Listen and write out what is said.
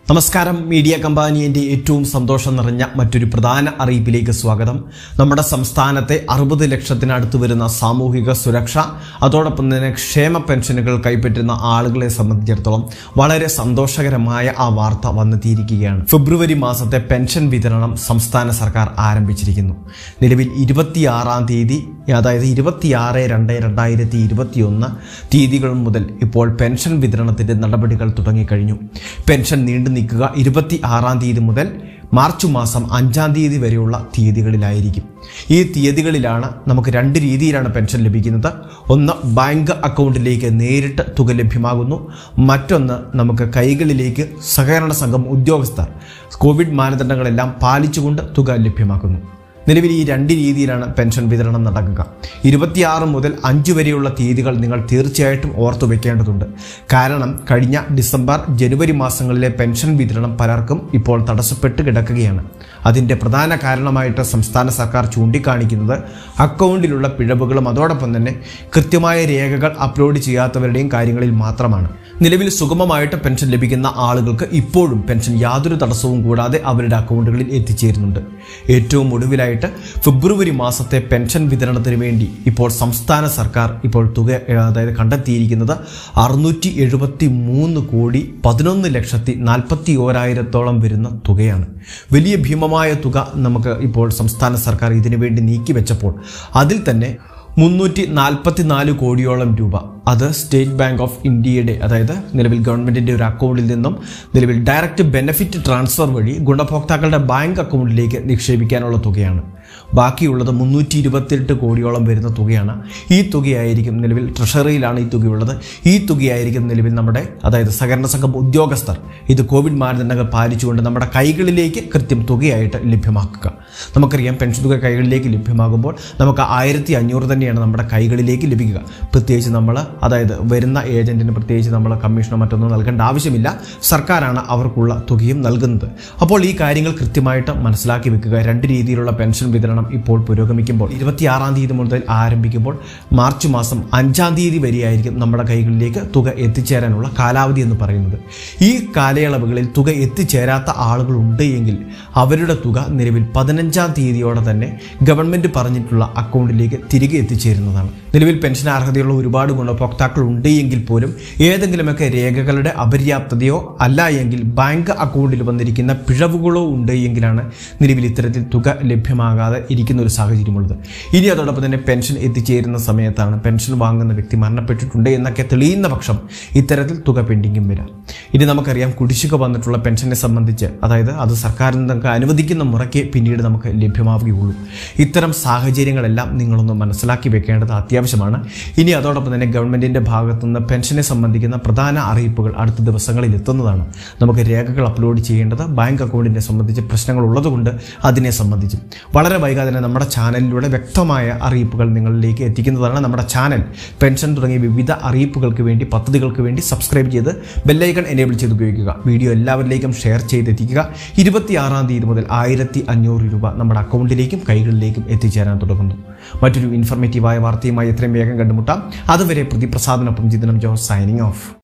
നമസ്കാരം മീഡിയ കമ്പാനിയന്റെ ഏറ്റവും സന്തോഷം നിറഞ്ഞ മറ്റൊരു പ്രധാന അറിയിപ്പിലേക്ക് സ്വാഗതം നമ്മുടെ സംസ്ഥാനത്തെ അറുപത് ലക്ഷത്തിനടുത്ത് വരുന്ന സാമൂഹിക സുരക്ഷ അതോടൊപ്പം തന്നെ ക്ഷേമ പെൻഷനുകൾ കൈപ്പറ്റുന്ന ആളുകളെ സംബന്ധിച്ചിടത്തോളം വളരെ സന്തോഷകരമായ ആ വാർത്ത വന്നെത്തിയിരിക്കുകയാണ് ഫെബ്രുവരി മാസത്തെ പെൻഷൻ വിതരണം സംസ്ഥാന സർക്കാർ ആരംഭിച്ചിരിക്കുന്നു നിലവിൽ ഇരുപത്തിയാറാം തീയതി അതായത് ഇരുപത്തിയാറ് രണ്ട് രണ്ടായിരത്തി ഇരുപത്തിയൊന്ന് തീയതികൾ മുതൽ ഇപ്പോൾ പെൻഷൻ വിതരണത്തിന്റെ നടപടികൾ തുടങ്ങിക്കഴിഞ്ഞു പെൻഷൻ നീണ്ടു നിൽക്കുക ഇരുപത്തി ആറാം തീയതി മുതൽ മാർച്ച് മാസം അഞ്ചാം തീയതി വരെയുള്ള തീയതികളിലായിരിക്കും ഈ തീയതികളിലാണ് നമുക്ക് രണ്ട് രീതിയിലാണ് പെൻഷൻ ലഭിക്കുന്നത് ഒന്ന് ബാങ്ക് അക്കൗണ്ടിലേക്ക് നേരിട്ട് തുക ലഭ്യമാകുന്നു മറ്റൊന്ന് നമുക്ക് കൈകളിലേക്ക് സഹകരണ സംഘം ഉദ്യോഗസ്ഥർ കോവിഡ് മാനദണ്ഡങ്ങളെല്ലാം പാലിച്ചുകൊണ്ട് തുക ലഭ്യമാക്കുന്നു നിലവിൽ ഈ രണ്ട് രീതിയിലാണ് പെൻഷൻ വിതരണം നടക്കുക ഇരുപത്തിയാറ് മുതൽ അഞ്ച് വരെയുള്ള തീയതികൾ നിങ്ങൾ തീർച്ചയായിട്ടും ഓർത്തു വെക്കേണ്ടതുണ്ട് കാരണം കഴിഞ്ഞ ഡിസംബർ ജനുവരി മാസങ്ങളിലെ പെൻഷൻ വിതരണം പലർക്കും ഇപ്പോൾ തടസ്സപ്പെട്ട് കിടക്കുകയാണ് അതിൻ്റെ പ്രധാന കാരണമായിട്ട് സംസ്ഥാന സർക്കാർ ചൂണ്ടിക്കാണിക്കുന്നത് അക്കൗണ്ടിലുള്ള പിഴവുകളും അതോടൊപ്പം തന്നെ കൃത്യമായ രേഖകൾ അപ്ലോഡ് ചെയ്യാത്തവരുടെയും കാര്യങ്ങളിൽ മാത്രമാണ് നിലവിൽ സുഗമമായിട്ട് പെൻഷൻ ലഭിക്കുന്ന ആളുകൾക്ക് ഇപ്പോഴും പെൻഷൻ യാതൊരു തടസ്സവും കൂടാതെ അവരുടെ അക്കൗണ്ടുകളിൽ എത്തിച്ചേരുന്നുണ്ട് ഏറ്റവും ഒടുവിലായിട്ട് ഫെബ്രുവരി മാസത്തെ പെൻഷൻ വിതരണത്തിന് വേണ്ടി ഇപ്പോൾ സംസ്ഥാന സർക്കാർ ഇപ്പോൾ തുക ഏഹ്, അതായത് കണ്ടെത്തിയിരിക്കുന്നത് അറുന്നൂറ്റി എഴുപത്തി മൂന്ന് കോടി പതിനൊന്ന് ലക്ഷത്തി നാൽപ്പത്തി ഓരായിരത്തോളം വരുന്ന തുകയാണ് വലിയ ഭീമമായ തുക നമുക്ക് ഇപ്പോൾ സംസ്ഥാന സർക്കാർ ഇതിനു വേണ്ടി നീക്കി വെച്ചപ്പോൾ അതിൽ തന്നെ മുന്നൂറ്റി നാൽപ്പത്തി നാല് കോടിയോളം രൂപ അത് സ്റ്റേറ്റ് ബാങ്ക് ഓഫ് ഇന്ത്യയുടെ അതായത് നിലവിൽ ഗവൺമെന്റിന്റെ ഒരു അക്കൗണ്ടിൽ നിന്നും നിലവിൽ ഡയറക്റ്റ് ബെനിഫിറ്റ് ട്രാൻസ്ഫർ വഴി ഗുണഭോക്താക്കളുടെ ബാങ്ക് അക്കൗണ്ടിലേക്ക് നിക്ഷേപിക്കാനുള്ള തുകയാണ് ബാക്കിയുള്ളത് മുന്നൂറ്റി ഇരുപത്തിയെട്ട് കോടിയോളം വരുന്ന തുകയാണ് ഈ തുകയായിരിക്കും നിലവിൽ ട്രഷറിയിലാണ് ഈ തുകയുള്ളത് ഈ തുകയായിരിക്കും നിലവിൽ നമ്മുടെ അതായത് സഹകരണ സംഘം ഉദ്യോഗസ്ഥർ ഇത് കോവിഡ് മാനദണ്ഡങ്ങൾ പാലിച്ചുകൊണ്ട് നമ്മുടെ കൈകളിലേക്ക് കൃത്യം തുകയായിട്ട് ലഭ്യമാക്കുക നമുക്കറിയാം പെൻഷൻ തുക കൈകളിലേക്ക് ലഭ്യമാകുമ്പോൾ നമുക്ക് ആയിരത്തി അഞ്ഞൂറ് തന്നെയാണ് നമ്മുടെ കൈകളിലേക്ക് ലഭിക്കുക പ്രത്യേകിച്ച് നമ്മൾ അതായത് വരുന്ന ഏജന്റിന് പ്രത്യേകിച്ച് നമ്മൾ കമ്മീഷനോ മറ്റൊന്നും നൽകേണ്ട ആവശ്യമില്ല സർക്കാരാണ് അവർക്കുള്ള തുകയും നൽകുന്നത് അപ്പോൾ ഈ കാര്യങ്ങൾ കൃത്യമായിട്ട് മനസ്സിലാക്കി വെക്കുക രണ്ട് രീതിയിലുള്ള പെൻഷൻ വിതരണം ഇപ്പോൾ പുരോഗമിക്കുമ്പോൾ ഇരുപത്തിയാറാം തീയതി മുതൽ ആരംഭിക്കുമ്പോൾ മാർച്ച് മാസം അഞ്ചാം തീയതി വരെയായിരിക്കും നമ്മുടെ കൈകളിലേക്ക് തുക എത്തിച്ചേരാനുള്ള കാലാവധി എന്ന് പറയുന്നത് ഈ കാലയളവുകളിൽ തുക എത്തിച്ചേരാത്ത ആളുകൾ ഉണ്ട് എങ്കിൽ അവരുടെ തുക നിലവിൽ പതിനഞ്ചാം തീയതിയോടെ തന്നെ ഗവൺമെന്റ് പറഞ്ഞിട്ടുള്ള അക്കൗണ്ടിലേക്ക് തിരികെ എത്തിച്ചേരുന്നതാണ് നിലവിൽ പെൻഷൻ അർഹതയുള്ള ഒരുപാട് ഗുണഭോക്താക്കൾ ഉണ്ട് എങ്കിൽ പോലും ഏതെങ്കിലുമൊക്കെ രേഖകളുടെ അപര്യാപ്തതയോ അല്ല എങ്കിൽ ബാങ്ക് അക്കൗണ്ടിൽ വന്നിരിക്കുന്ന പിഴവുകളോ ഉണ്ട് എങ്കിലാണ് നിലവിൽ ഇത്തരത്തിൽ തുക ലഭ്യമാകാതെ ഇരിക്കുന്ന ഒരു സാഹചര്യമുള്ളത് ഇനി അതോടൊപ്പം തന്നെ പെൻഷൻ എത്തിച്ചേരുന്ന സമയത്താണ് പെൻഷൻ വാങ്ങുന്ന വ്യക്തി മരണപ്പെട്ടിട്ടുണ്ട് എന്നൊക്കെ തെളിയുന്ന പക്ഷം ഇത്തരത്തിൽ തുക പെൻഡിങ്ങും വരാം ഇനി നമുക്കറിയാം കുടിശ്ശിക വന്നിട്ടുള്ള പെൻഷനെ സംബന്ധിച്ച് അതായത് അത് സർക്കാരിൽ നമുക്ക് അനുവദിക്കുന്ന മുറയ്ക്ക് പിന്നീട് നമുക്ക് ലഭ്യമാവുകയുള്ളൂ ഇത്തരം സാഹചര്യങ്ങളെല്ലാം നിങ്ങളൊന്ന് മനസ്സിലാക്കി വെക്കേണ്ടത് അത്യാവശ്യമാണ് ഇനി അതോടൊപ്പം തന്നെ ഗവൺമെന്റിന്റെ ഭാഗത്തു നിന്ന് പെൻഷനെ സംബന്ധിക്കുന്ന പ്രധാന അറിയിപ്പുകൾ അടുത്ത ദിവസങ്ങളിൽ എത്തുന്നതാണ് നമുക്ക് രേഖകൾ അപ്ലോഡ് ചെയ്യേണ്ടത് ബാങ്ക് അക്കൗണ്ടിനെ സംബന്ധിച്ച് പ്രശ്നങ്ങൾ ഉള്ളതുകൊണ്ട് അതിനെ സംബന്ധിച്ചും വളരെ വൈകാതെ തന്നെ നമ്മുടെ ചാനലിലൂടെ വ്യക്തമായ അറിയിപ്പുകൾ നിങ്ങളിലേക്ക് എത്തിക്കുന്നതാണ് നമ്മുടെ ചാനൽ പെൻഷൻ തുടങ്ങിയ വിവിധ അറിയിപ്പുകൾക്ക് വേണ്ടി പദ്ധതികൾക്ക് വേണ്ടി സബ്സ്ക്രൈബ് ചെയ്ത് ബെല്ലൈക്കൺ എനേബിൾ ചെയ്ത് ഉപയോഗിക്കുക വീഡിയോ എല്ലാവരിലേക്കും ഷെയർ ചെയ്ത് എത്തിക്കുക ഇരുപത്തിയാറാം തീയതി മുതൽ ആയിരത്തി അഞ്ഞൂറ് രൂപ നമ്മുടെ അക്കൗണ്ടിലേക്കും കൈകളിലേക്കും എത്തിച്ചേരാൻ തുടങ്ങുന്നു മറ്റൊരു ഇൻഫർമേറ്റീവായ വാർത്തയുമായി എത്രയും വേഗം കണ്ടുമുട്ടാം അതുവരെ പ്രതിപ്രസാദനൊപ്പം ജിതനം ജോസ് സൈനിങ് ഓഫ്